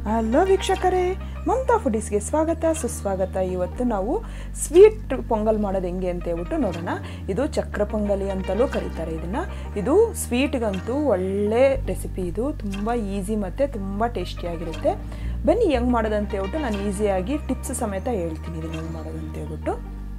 hello ವೀಕ್ಷಕರೇ ಮಮತಾ ಫುಡೀಸ್ಗೆ ಸ್ವಾಗತ ಸುಸ್ವಾಗತ ಇವತ್ತು ನಾವು ಸ್ವೀಟ್ ಪೊಂಗಲ್ ಮಾಡೋದು ಹೆಂಗೆ ಅಂತ ಹೇಳ್ಬಿಟ್ಟು ನೋಡೋಣ ಇದು ಚಕ್ರ ಪೊಂಗಲಿ ಅಂತಲೂ ಕರೀತಾರೆ ಇದನ್ನು ಇದು ಸ್ವೀಟ್ಗಂತೂ ಒಳ್ಳೆ ರೆಸಿಪಿ ಇದು ತುಂಬ ಈಸಿ ಮತ್ತು ತುಂಬ ಟೇಸ್ಟಿಯಾಗಿರುತ್ತೆ ಬನ್ನಿ ಹೆಂಗೆ ಮಾಡೋದು ಅಂತ ಹೇಳ್ಬಿಟ್ಟು ನಾನು ಈಸಿಯಾಗಿ ಟಿಪ್ಸ್ ಸಮೇತ ಹೇಳ್ತೀನಿ ಇದನ್ನು ಹೆಂಗೆ ಮಾಡೋದು ಅಂತ ಹೇಳ್ಬಿಟ್ಟು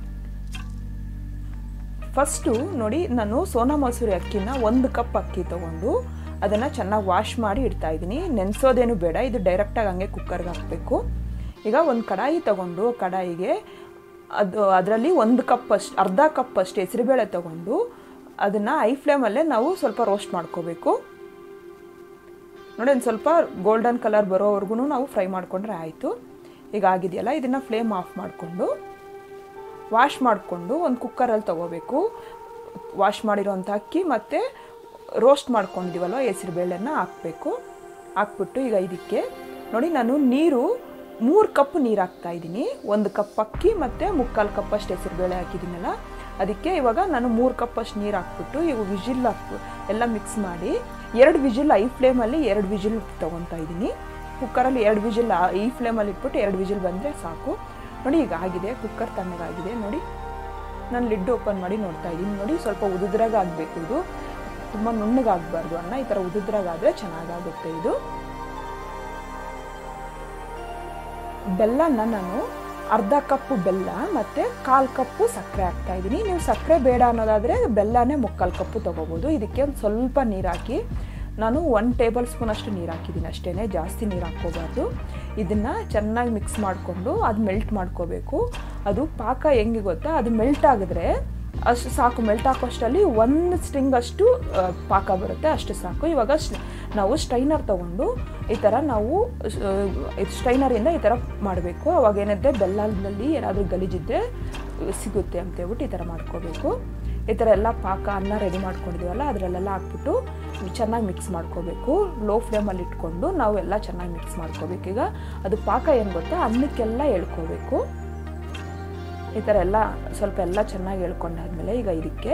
ಫಸ್ಟು ನೋಡಿ ನಾನು ಸೋನಾ ಮಸೂರಿ ಅಕ್ಕಿನ ಒಂದು ಕಪ್ ಅಕ್ಕಿ ತೊಗೊಂಡು ಅದನ್ನು ಚೆನ್ನಾಗಿ ವಾಶ್ ಮಾಡಿ ಇಡ್ತಾ ಇದ್ದೀನಿ ನೆನೆಸೋದೇನು ಬೇಡ ಇದು ಡೈರೆಕ್ಟಾಗಿ ಹಂಗೆ ಕುಕ್ಕರ್ಗೆ ಹಾಕಬೇಕು ಈಗ ಒಂದು ಕಡಾಯಿ ತೊಗೊಂಡು ಕಡಾಯಿಗೆ ಅದು ಅದರಲ್ಲಿ ಒಂದು ಕಪ್ ಅಷ್ಟು ಅರ್ಧ ಕಪ್ ಅಷ್ಟು ಹೆಸರುಬೇಳೆ ತೊಗೊಂಡು ಅದನ್ನು ಐ ಫ್ಲೇಮಲ್ಲೇ ನಾವು ಸ್ವಲ್ಪ ರೋಸ್ಟ್ ಮಾಡ್ಕೋಬೇಕು ನೋಡಿ ಒಂದು ಸ್ವಲ್ಪ ಗೋಲ್ಡನ್ ಕಲರ್ ಬರೋವರೆಗೂ ನಾವು ಫ್ರೈ ಮಾಡಿಕೊಂಡ್ರೆ ಆಯಿತು ಈಗ ಆಗಿದೆಯಲ್ಲ ಇದನ್ನು ಫ್ಲೇಮ್ ಆಫ್ ಮಾಡಿಕೊಂಡು ವಾಶ್ ಮಾಡಿಕೊಂಡು ಒಂದು ಕುಕ್ಕರಲ್ಲಿ ತೊಗೋಬೇಕು ವಾಶ್ ಮಾಡಿರೋಂಥ ಅಕ್ಕಿ ಮತ್ತು ರೋಸ್ಟ್ ಮಾಡ್ಕೊಂಡಿದ್ದೀವಲ್ವ ಹೆಸ್ರು ಬೇಳೆನ ಹಾಕಬೇಕು ಹಾಕ್ಬಿಟ್ಟು ಈಗ ಇದಕ್ಕೆ ನೋಡಿ ನಾನು ನೀರು ಮೂರು ಕಪ್ ನೀರು ಹಾಕ್ತಾ ಇದ್ದೀನಿ ಒಂದು ಕಪ್ ಅಕ್ಕಿ ಮತ್ತು ಮುಕ್ಕಾಲು ಕಪ್ ಅಷ್ಟು ಹೆಸರು ಬೇಳೆ ಹಾಕಿದ್ದೀನಲ್ಲ ಅದಕ್ಕೆ ಇವಾಗ ನಾನು ಮೂರು ಕಪ್ ಅಷ್ಟು ನೀರು ಹಾಕ್ಬಿಟ್ಟು ಈಗ ವಿಜಿಲ್ ಹಾಕ್ಬು ಎಲ್ಲ ಮಿಕ್ಸ್ ಮಾಡಿ ಎರಡು ವಿಜಿಲ್ ಐ ಫ್ಲೇಮಲ್ಲಿ ಎರಡು ವಿಜಿಲ್ ತೊಗೊತಾ ಇದ್ದೀನಿ ಕುಕ್ಕರಲ್ಲಿ ಎರಡು ವಿಜಿಲ್ ಈ ಫ್ಲೇಮಲ್ಲಿ ಇಟ್ಬಿಟ್ಟು ಎರಡು ವಿಜಿಲ್ ಬಂದರೆ ಸಾಕು ನೋಡಿ ಈಗ ಆಗಿದೆ ಕುಕ್ಕರ್ ತಣ್ಣಗಾಗಿದೆ ನೋಡಿ ನಾನು ಲಿಡ್ ಓಪನ್ ಮಾಡಿ ನೋಡ್ತಾ ಇದ್ದೀನಿ ನೋಡಿ ಸ್ವಲ್ಪ ಉದುದ್ರಾಗ ಆಗಬೇಕು ಇದು ತುಂಬ ನುಣ್ಣಗಾಗಬಾರ್ದು ಅನ್ನ ಈ ಥರ ಉದುದ್ರಾಗಾದರೆ ಚೆನ್ನಾಗಾಗುತ್ತೆ ಇದು ಬೆಲ್ಲನ ನಾನು ಅರ್ಧ ಕಪ್ಪು ಬೆಲ್ಲ ಮತ್ತು ಕಾಲು ಕಪ್ಪು ಸಕ್ಕರೆ ಹಾಕ್ತಾ ಇದ್ದೀನಿ ನೀವು ಸಕ್ಕರೆ ಬೇಡ ಅನ್ನೋದಾದರೆ ಬೆಲ್ಲನೇ ಮುಕ್ಕಾಲು ಕಪ್ಪು ತೊಗೋಬೋದು ಇದಕ್ಕೆ ಒಂದು ಸ್ವಲ್ಪ ನೀರು ಹಾಕಿ ನಾನು ಒನ್ ಟೇಬಲ್ ಸ್ಪೂನ್ ಅಷ್ಟು ನೀರು ಹಾಕಿದ್ದೀನಿ ಅಷ್ಟೇ ಜಾಸ್ತಿ ನೀರು ಹಾಕ್ಕೋಬಾರ್ದು ಇದನ್ನು ಚೆನ್ನಾಗಿ ಮಿಕ್ಸ್ ಮಾಡಿಕೊಂಡು ಅದು ಮೆಲ್ಟ್ ಮಾಡ್ಕೋಬೇಕು ಅದು ಪಾಕ ಹೆಂಗೆ ಗೊತ್ತಾ ಅದು ಮೆಲ್ಟ್ ಆಗಿದ್ರೆ ಅಷ್ಟು ಸಾಕು ಮೆಲ್ಟ್ ಹಾಕೋಷ್ಟರಲ್ಲಿ ಒಂದು ಸ್ಟ್ರಿಂಗ್ ಅಷ್ಟು ಪಾಕ ಬರುತ್ತೆ ಅಷ್ಟು ಸಾಕು ಇವಾಗ ನಾವು ಸ್ಟ್ರೈನರ್ ತೊಗೊಂಡು ಈ ಥರ ನಾವು ಸ್ಟ್ರೈನರಿಂದ ಈ ಥರ ಮಾಡಬೇಕು ಅವಾಗ ಏನಿದೆ ಬೆಲ್ಲದಲ್ಲಿ ಏನಾದರೂ ಗಲೀಜಿದ್ದರೆ ಸಿಗುತ್ತೆ ಅಂತೇಳ್ಬಿಟ್ಟು ಈ ಥರ ಮಾಡ್ಕೋಬೇಕು ಈ ಥರ ಎಲ್ಲ ಪಾಕ ಅನ್ನ ರೆಡಿ ಮಾಡ್ಕೊಂಡಿದ್ದೀವಲ್ಲ ಅದರಲ್ಲೆಲ್ಲ ಹಾಕ್ಬಿಟ್ಟು ಚೆನ್ನಾಗಿ ಮಿಕ್ಸ್ ಮಾಡ್ಕೋಬೇಕು ಲೋ ಫ್ಲೇಮಲ್ಲಿ ಇಟ್ಕೊಂಡು ನಾವು ಎಲ್ಲ ಚೆನ್ನಾಗಿ ಮಿಕ್ಸ್ ಮಾಡ್ಕೋಬೇಕು ಈಗ ಅದು ಪಾಕ ಏನು ಗೊತ್ತಾ ಅನ್ನಕ್ಕೆಲ್ಲ ಎಳ್ಕೋಬೇಕು ಈ ಥರ ಎಲ್ಲ ಸ್ವಲ್ಪ ಎಲ್ಲ ಚೆನ್ನಾಗಿ ಎಳ್ಕೊಂಡಾದ್ಮೇಲೆ ಈಗ ಇದಕ್ಕೆ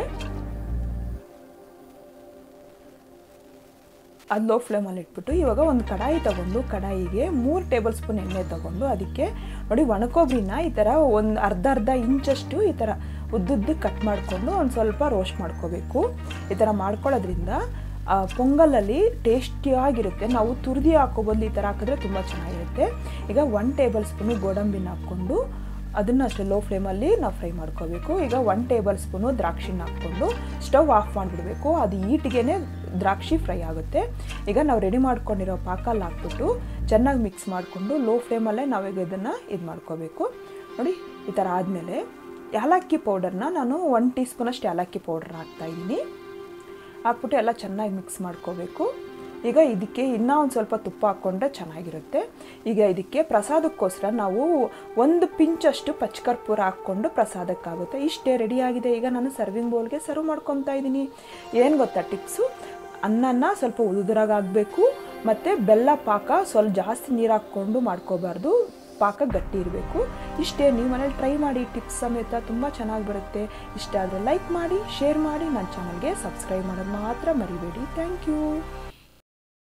ಅದು ಲೋ ಫ್ಲೇಮಲ್ಲಿ ಇಟ್ಬಿಟ್ಟು ಇವಾಗ ಒಂದು ಕಡಾಯಿ ತೊಗೊಂಡು ಕಡಾಯಿಗೆ ಮೂರು ಟೇಬಲ್ ಸ್ಪೂನ್ ಎಣ್ಣೆ ತೊಗೊಂಡು ಅದಕ್ಕೆ ನೋಡಿ ಒಣಕೊಬ್ಬರಿನ ಈ ಥರ ಒಂದು ಅರ್ಧ ಅರ್ಧ ಇಂಚಷ್ಟು ಈ ಥರ ಉದ್ದುದ್ದು ಕಟ್ ಮಾಡಿಕೊಂಡು ಒಂದು ಸ್ವಲ್ಪ ರೋಸ್ಟ್ ಮಾಡ್ಕೋಬೇಕು ಈ ಥರ ಮಾಡ್ಕೊಳ್ಳೋದ್ರಿಂದ ಪೊಂಗಲಲ್ಲಿ ಟೇಸ್ಟಿಯಾಗಿರುತ್ತೆ ನಾವು ತುರಿದಿ ಹಾಕೋ ಬದಲು ಈ ಥರ ಹಾಕಿದ್ರೆ ತುಂಬ ಚೆನ್ನಾಗಿರುತ್ತೆ ಈಗ ಒನ್ ಟೇಬಲ್ ಸ್ಪೂನು ಗೋಡಂಬಿನ ಹಾಕ್ಕೊಂಡು ಅದನ್ನು ಅಷ್ಟೇ ಲೋ ಫ್ಲೇಮಲ್ಲಿ ನಾವು ಫ್ರೈ ಮಾಡ್ಕೋಬೇಕು ಈಗ ಒನ್ ಟೇಬಲ್ ಸ್ಪೂನು ದ್ರಾಕ್ಷಿನ ಹಾಕ್ಕೊಂಡು ಸ್ಟವ್ ಆಫ್ ಮಾಡಿಬಿಡಬೇಕು ಅದು ಈಟಿಗೆ ದ್ರಾಕ್ಷಿ ಫ್ರೈ ಆಗುತ್ತೆ ಈಗ ನಾವು ರೆಡಿ ಮಾಡ್ಕೊಂಡಿರೋ ಪಾಕಲ್ಲಿ ಹಾಕ್ಬಿಟ್ಟು ಚೆನ್ನಾಗಿ ಮಿಕ್ಸ್ ಮಾಡಿಕೊಂಡು ಲೋ ಫ್ಲೇಮಲ್ಲೇ ನಾವೀಗ ಇದನ್ನು ಇದು ಮಾಡ್ಕೋಬೇಕು ನೋಡಿ ಈ ಥರ ಆದಮೇಲೆ ಏಲಕ್ಕಿ ಪೌಡರ್ನ ನಾನು ಒನ್ ಟೀ ಸ್ಪೂನಷ್ಟು ಏಲಕ್ಕಿ ಪೌಡರ್ ಹಾಕ್ತಾಯಿದ್ದೀನಿ ಹಾಕ್ಬಿಟ್ಟು ಎಲ್ಲ ಚೆನ್ನಾಗಿ ಮಿಕ್ಸ್ ಮಾಡ್ಕೋಬೇಕು ಈಗ ಇದಕ್ಕೆ ಇನ್ನೂ ಒಂದು ಸ್ವಲ್ಪ ತುಪ್ಪ ಹಾಕ್ಕೊಂಡ್ರೆ ಚೆನ್ನಾಗಿರುತ್ತೆ ಈಗ ಇದಕ್ಕೆ ಪ್ರಸಾದಕ್ಕೋಸ್ಕರ ನಾವು ಒಂದು ಪಿಂಚಷ್ಟು ಪಚ್ಕರ್ಪೂರ ಹಾಕ್ಕೊಂಡು ಪ್ರಸಾದಕ್ಕಾಗುತ್ತೆ ಇಷ್ಟೇ ರೆಡಿಯಾಗಿದೆ ಈಗ ನಾನು ಸರ್ವಿಂಗ್ ಬೌಲ್ಗೆ ಸರ್ವ್ ಮಾಡ್ಕೊತಾ ಇದ್ದೀನಿ ಏನು ಗೊತ್ತಾ ಟಿಪ್ಸು ಅನ್ನನ ಸ್ವಲ್ಪ ಉದುರಾಗಬೇಕು ಮತ್ತು ಬೆಲ್ಲ ಪಾಕ ಸ್ವಲ್ಪ ಜಾಸ್ತಿ ನೀರು ಹಾಕ್ಕೊಂಡು ಮಾಡ್ಕೋಬಾರ್ದು ಪಾಕ ಗಟ್ಟಿ ಇರಬೇಕು ಇಷ್ಟೇ ನೀವು ಮನೇಲಿ ಟ್ರೈ ಮಾಡಿ ಟಿಪ್ಸ್ ಸಮೇತ ತುಂಬ ಚೆನ್ನಾಗಿ ಬರುತ್ತೆ ಇಷ್ಟ ಆದರೆ ಲೈಕ್ ಮಾಡಿ ಶೇರ್ ಮಾಡಿ ನನ್ನ ಚಾನಲ್ಗೆ ಸಬ್ಸ್ಕ್ರೈಬ್ ಮಾಡೋದು ಮಾತ್ರ ಮರಿಬೇಡಿ ಥ್ಯಾಂಕ್ ಯು